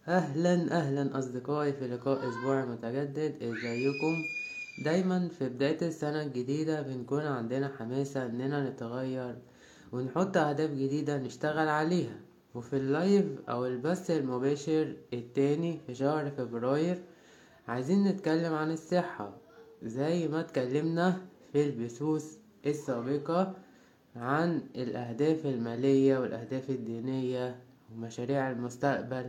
اهلا اهلا اصدقائي في لقاء اسبوعي متجدد ازيكم دايما في بداية السنة الجديدة بنكون عندنا حماسة اننا نتغير ونحط اهداف جديدة نشتغل عليها وفي اللايف او البث المباشر التاني في شهر فبراير عايزين نتكلم عن الصحة زي ما اتكلمنا في البثوث السابقة عن الاهداف المالية والاهداف الدينية ومشاريع المستقبل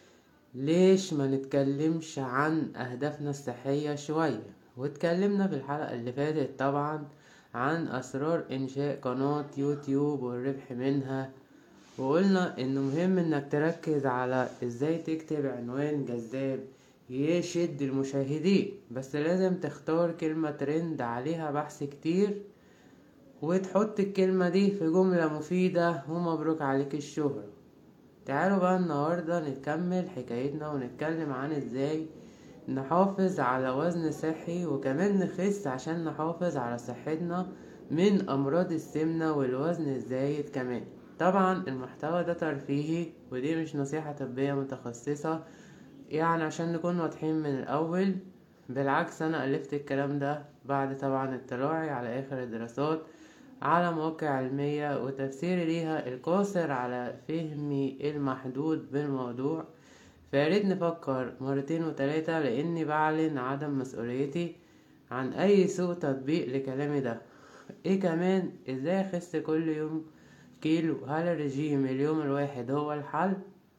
ليش ما نتكلمش عن اهدافنا الصحية شوية واتكلمنا في الحلقة اللي فاتت طبعا عن اسرار انشاء قناة يوتيوب والربح منها وقلنا انه مهم انك تركز على ازاي تكتب عنوان جذاب يشد المشاهدين بس لازم تختار كلمة ترند عليها بحث كتير وتحط الكلمة دي في جملة مفيدة ومبروك عليك الشهرة تعالوا بقى النهاردة نكمل حكايتنا ونتكلم عن ازاي نحافظ على وزن صحي وكمان نخس عشان نحافظ على صحتنا من امراض السمنة والوزن الزايد كمان طبعا المحتوى ده ترفيهي ودي مش نصيحة طبية متخصصة يعني عشان نكون واضحين من الاول بالعكس انا الفت الكلام ده بعد طبعا اطلاعي على اخر الدراسات على مواقع علمية وتفسيري ليها القاصر على فهمي المحدود بالموضوع فياريت نفكر مرتين وتلاتة لاني بعلن عدم مسؤوليتي عن اي سوء تطبيق لكلامي ده ايه كمان ازاي اخس كل يوم كيلو هل الرجيم اليوم الواحد هو الحل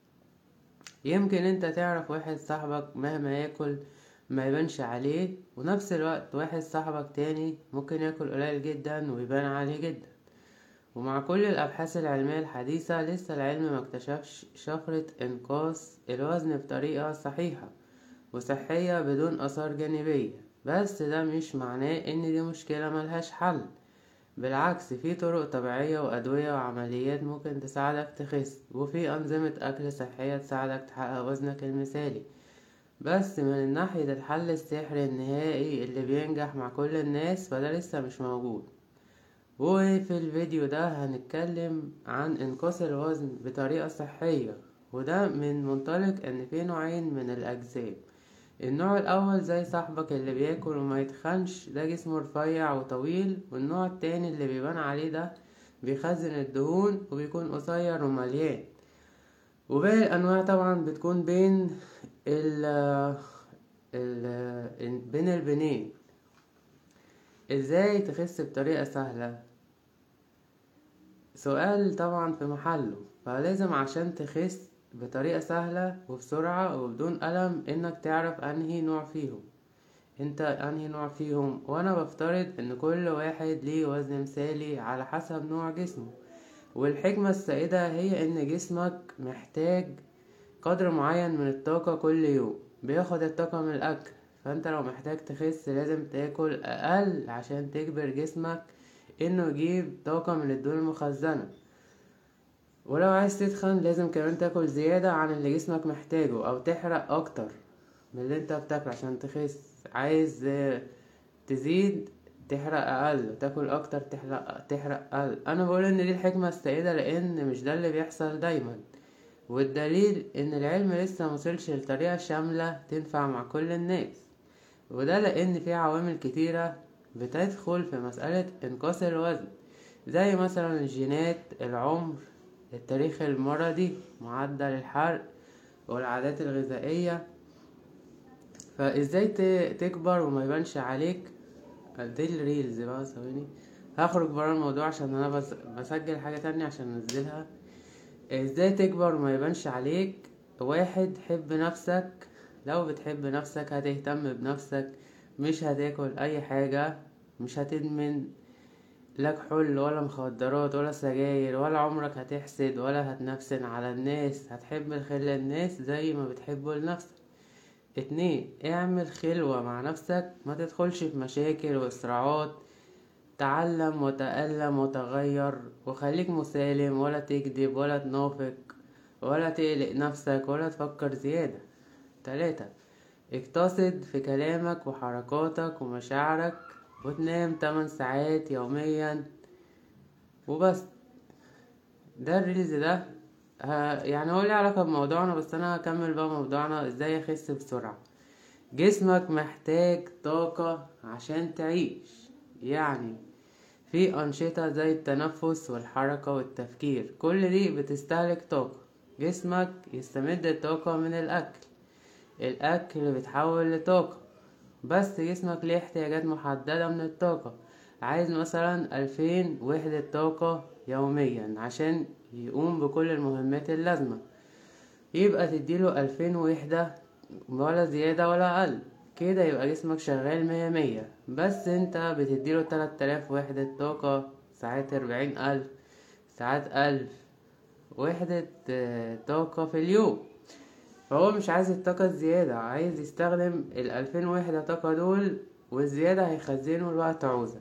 يمكن انت تعرف واحد صاحبك مهما ياكل ما يبانش عليه ونفس الوقت واحد صاحبك تاني ممكن ياكل قليل جدا ويبان عليه جدا ومع كل الابحاث العلمية الحديثة لسه العلم مكتشفش شفرة انقاص الوزن بطريقة صحيحة وصحية بدون اثار جانبية بس ده مش معناه ان دي مشكلة ملهاش حل بالعكس في طرق طبيعية وأدوية وعمليات ممكن تساعدك تخس وفي أنظمة أكل صحية تساعدك تحقق وزنك المثالي بس من ناحية الحل السحري النهائي اللي بينجح مع كل الناس فده لسه مش موجود وفي الفيديو ده هنتكلم عن انقاص الوزن بطريقة صحية وده من منطلق ان في نوعين من الاجسام النوع الاول زي صاحبك اللي بياكل وما يتخنش ده جسمه رفيع وطويل والنوع التاني اللي بيبان عليه ده بيخزن الدهون وبيكون قصير ومليان وباقي الانواع طبعا بتكون بين ال ال بين البنين ازاي تخس بطريقة سهلة سؤال طبعا في محله فلازم عشان تخس بطريقة سهلة وبسرعة وبدون ألم انك تعرف انهي نوع فيهم انت انهي نوع فيهم وانا بفترض ان كل واحد ليه وزن مثالي على حسب نوع جسمه والحكمة السائدة هي ان جسمك محتاج قدر معين من الطاقة كل يوم بياخد الطاقة من الاكل فانت لو محتاج تخس لازم تاكل اقل عشان تجبر جسمك انه يجيب طاقة من الدهون المخزنة ولو عايز تتخن لازم كمان تاكل زيادة عن اللي جسمك محتاجه او تحرق اكتر من اللي انت بتاكله عشان تخس عايز تزيد تحرق اقل تاكل اكتر تحرق تحرق اقل انا بقول ان دي الحكمة السائدة لان مش ده اللي بيحصل دايما والدليل ان العلم لسه موصلش لطريقة شاملة تنفع مع كل الناس وده لان في عوامل كتيرة بتدخل في مسألة انقاص الوزن زي مثلا الجينات العمر التاريخ المرضي معدل الحرق والعادات الغذائية فازاي تكبر وما يبانش عليك دي الريلز بقى ثواني هخرج برا الموضوع عشان انا بس بسجل حاجة تانية عشان انزلها ازاي تكبر وما يبانش عليك واحد حب نفسك لو بتحب نفسك هتهتم بنفسك مش هتاكل اي حاجة مش هتدمن لا كحول ولا مخدرات ولا سجاير ولا عمرك هتحسد ولا هتنفسن على الناس هتحب الخير للناس زي ما بتحبه لنفسك اتنين اعمل خلوة مع نفسك ما تدخلش في مشاكل وصراعات تعلم وتألم وتغير وخليك مسالم ولا تكذب ولا تنافق ولا تقلق نفسك ولا تفكر زيادة تلاتة اقتصد في كلامك وحركاتك ومشاعرك وتنام تمن ساعات يوميا وبس ده الريلز ده ه- يعني هو ليه علاقة بموضوعنا بس انا هكمل بقى موضوعنا ازاي اخس بسرعة جسمك محتاج طاقة عشان تعيش يعني في أنشطة زي التنفس والحركة والتفكير كل دي بتستهلك طاقة جسمك يستمد الطاقة من الأكل الأكل بيتحول لطاقة بس جسمك ليه احتياجات محددة من الطاقة عايز مثلا ألفين وحدة طاقة يوميا عشان يقوم بكل المهمات اللازمة يبقى تديله ألفين وحدة ولا زيادة ولا أقل كده يبقى جسمك شغال مية مية بس انت بتديله تلات آلاف وحدة طاقة ساعات أربعين ألف ساعات ألف وحدة آه، طاقة في اليوم فهو مش عايز الطاقة الزيادة عايز يستخدم الألفين وحدة طاقة دول والزيادة هيخزنوا الوقت عوزة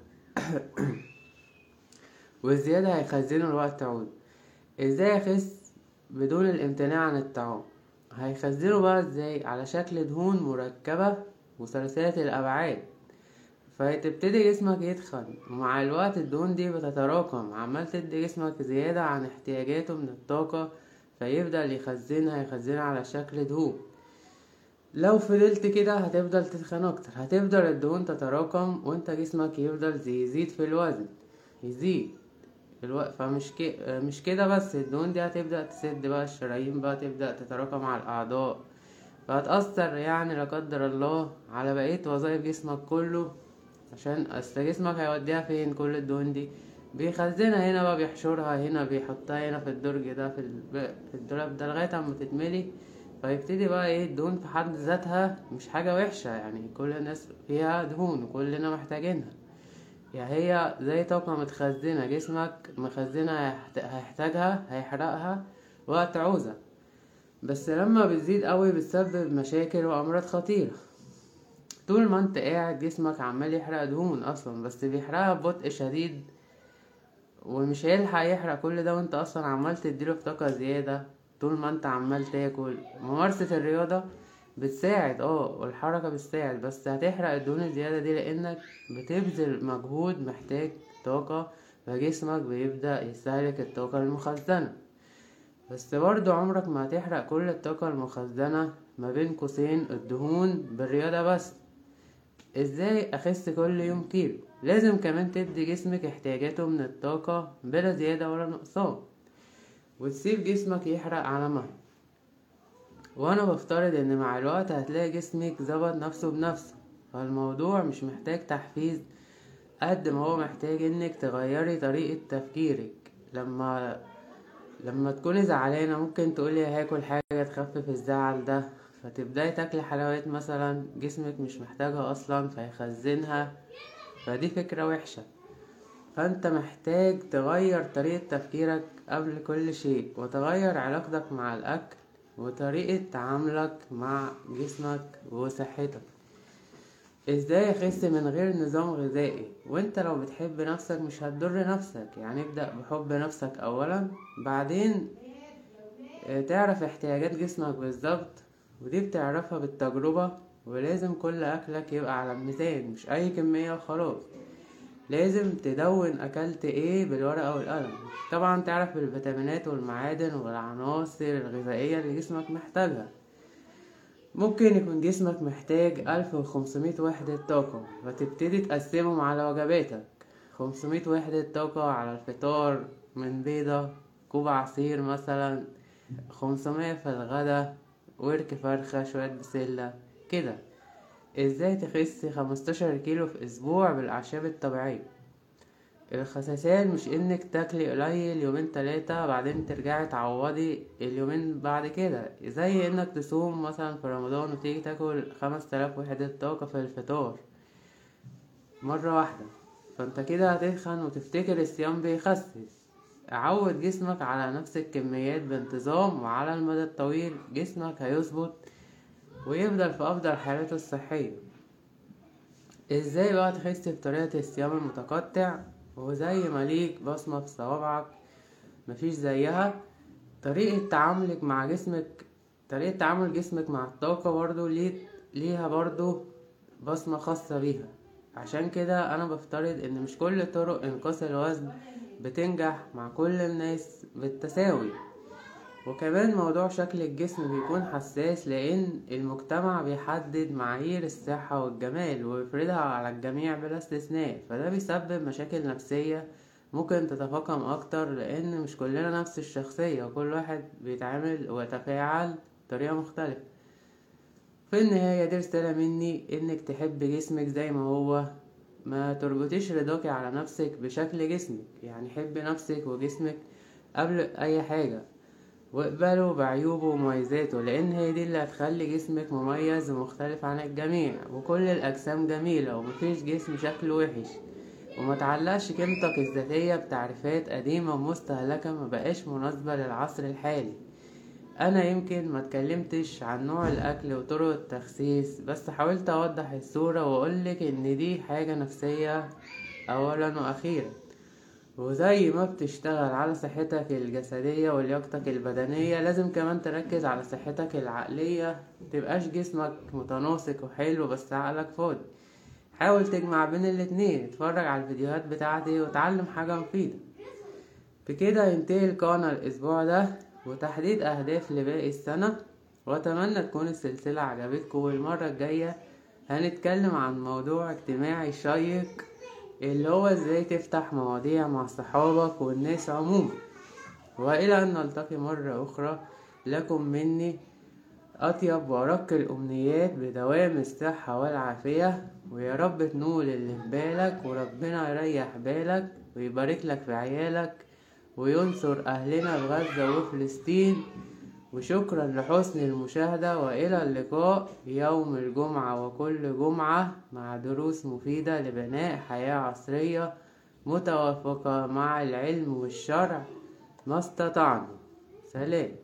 والزيادة هيخزنوا الوقت عوزة ازاي اخس بدون الامتناع عن الطعام هيخزنوا بقى ازاي على شكل دهون مركبة وثلاثية الأبعاد فتبتدي جسمك يتخن ومع الوقت الدهون دي بتتراكم عمال تدي جسمك زيادة عن احتياجاته من الطاقة فيبدأ يخزنها يخزنها على شكل دهون لو فضلت كده هتفضل تتخن اكتر هتفضل الدهون تتراكم وانت جسمك يفضل يزيد في الوزن يزيد الو... فمش كي... مش كده بس الدهون دي هتبدأ تسد بقى الشرايين بقى تبدأ تتراكم على الأعضاء فهتأثر يعني لا قدر الله على بقية وظائف جسمك كله عشان أصل جسمك هيوديها فين كل الدهون دي بيخزنها هنا بقى بيحشرها هنا بيحطها هنا في الدرج ده في, الب... في الدولاب ده لغاية اما تتملي فيبتدي بقى ايه الدهون في حد ذاتها مش حاجة وحشة يعني كل الناس فيها دهون وكلنا محتاجينها يعني هي زي طاقة متخزنة جسمك مخزنها هيحت- هيحتاجها هيحرقها وقت عوزة بس لما بتزيد قوي بتسبب مشاكل وأمراض خطيرة طول ما انت قاعد جسمك عمال يحرق دهون أصلا بس بيحرقها ببطء شديد ومش هيلحق يحرق كل ده وانت أصلا عمال تديله في طاقة زيادة طول ما انت عمال تاكل ممارسة الرياضة بتساعد اه والحركة بتساعد بس هتحرق الدهون الزيادة دي لأنك بتبذل مجهود محتاج طاقة فجسمك بيبدأ يستهلك الطاقة المخزنة بس برضو عمرك ما هتحرق كل الطاقة المخزنة ما بين قوسين الدهون بالرياضة بس ازاي اخس كل يوم كيلو لازم كمان تدي جسمك احتياجاته من الطاقة بلا زيادة ولا نقصان وتسيب جسمك يحرق على مهل وانا بفترض ان مع الوقت هتلاقي جسمك ظبط نفسه بنفسه فالموضوع مش محتاج تحفيز قد ما هو محتاج انك تغيري طريقة تفكيرك لما لما تكوني زعلانة ممكن تقولي هاكل حاجة تخفف الزعل ده فتبدأي تاكلي حلويات مثلا جسمك مش محتاجها اصلا فيخزنها فدي فكرة وحشة فانت محتاج تغير طريقة تفكيرك قبل كل شيء وتغير علاقتك مع الاكل وطريقة تعاملك مع جسمك وصحتك ازاي اخس من غير نظام غذائي وانت لو بتحب نفسك مش هتضر نفسك يعني ابدأ بحب نفسك اولا بعدين اه، تعرف احتياجات جسمك بالظبط ودي بتعرفها بالتجربة ولازم كل اكلك يبقى على الميزان مش اي كمية وخلاص لازم تدون اكلت ايه بالورقة والقلم طبعا تعرف بالفيتامينات والمعادن والعناصر الغذائية اللي جسمك محتاجها ممكن يكون جسمك محتاج ألف وخمسمية وحدة طاقة فتبتدي تقسمهم على وجباتك خمسمية وحدة طاقة على الفطار من بيضة كوب عصير مثلا خمسمية في الغدا ورك فرخة شوية بسلة كده ازاي تخسي خمستاشر كيلو في اسبوع بالاعشاب الطبيعية الخسسان مش انك تاكلي قليل يومين تلاتة بعدين ترجعي تعوضي اليومين بعد كده زي انك تصوم مثلا في رمضان وتيجي تاكل خمس تلاف وحدة طاقة في الفطار مرة واحدة فانت كده هتتخن وتفتكر الصيام بيخسس عود جسمك على نفس الكميات بانتظام وعلى المدى الطويل جسمك هيظبط ويفضل في افضل حالاته الصحية ازاي بقى تخس بطريقة الصيام المتقطع وزي ما ليك بصمة في صوابعك مفيش زيها طريقة تعاملك مع جسمك طريقة تعامل جسمك مع الطاقة برضو ليه ليها برضو بصمة خاصة بيها عشان كده انا بفترض ان مش كل طرق انقاص الوزن بتنجح مع كل الناس بالتساوي وكمان موضوع شكل الجسم بيكون حساس لأن المجتمع بيحدد معايير الصحة والجمال ويفرضها على الجميع بلا استثناء فده بيسبب مشاكل نفسية ممكن تتفاقم أكتر لأن مش كلنا نفس الشخصية وكل واحد بيتعامل ويتفاعل بطريقة مختلفة في النهاية دي رسالة مني إنك تحب جسمك زي ما هو ما تربطيش رضاكي على نفسك بشكل جسمك يعني حبي نفسك وجسمك قبل أي حاجة واقبله بعيوبه ومميزاته لأن هي دي اللي هتخلي جسمك مميز ومختلف عن الجميع وكل الأجسام جميلة ومفيش جسم شكله وحش وما تعلقش قيمتك الذاتية بتعريفات قديمة ومستهلكة مبقاش مناسبة للعصر الحالي انا يمكن ما اتكلمتش عن نوع الاكل وطرق التخسيس بس حاولت اوضح الصورة واقولك ان دي حاجة نفسية اولا واخيرا وزي ما بتشتغل على صحتك الجسدية ولياقتك البدنية لازم كمان تركز على صحتك العقلية متبقاش جسمك متناسق وحلو بس عقلك فاضي حاول تجمع بين الاتنين اتفرج على الفيديوهات بتاعتي وتعلم حاجة مفيدة بكده ينتهي القناة الاسبوع ده وتحديد اهداف لباقي السنة واتمنى تكون السلسلة عجبتكم والمرة الجاية هنتكلم عن موضوع اجتماعي شيق اللي هو ازاي تفتح مواضيع مع صحابك والناس عموما والى ان نلتقي مرة اخرى لكم مني اطيب وارق الامنيات بدوام الصحة والعافية ويا رب تنول اللي في بالك وربنا يريح بالك ويبارك لك في عيالك وينصر اهلنا في غزة وفلسطين وشكرا لحسن المشاهدة وإلى اللقاء يوم الجمعة وكل جمعة مع دروس مفيدة لبناء حياة عصرية متوافقة مع العلم والشرع ما استطعنا سلام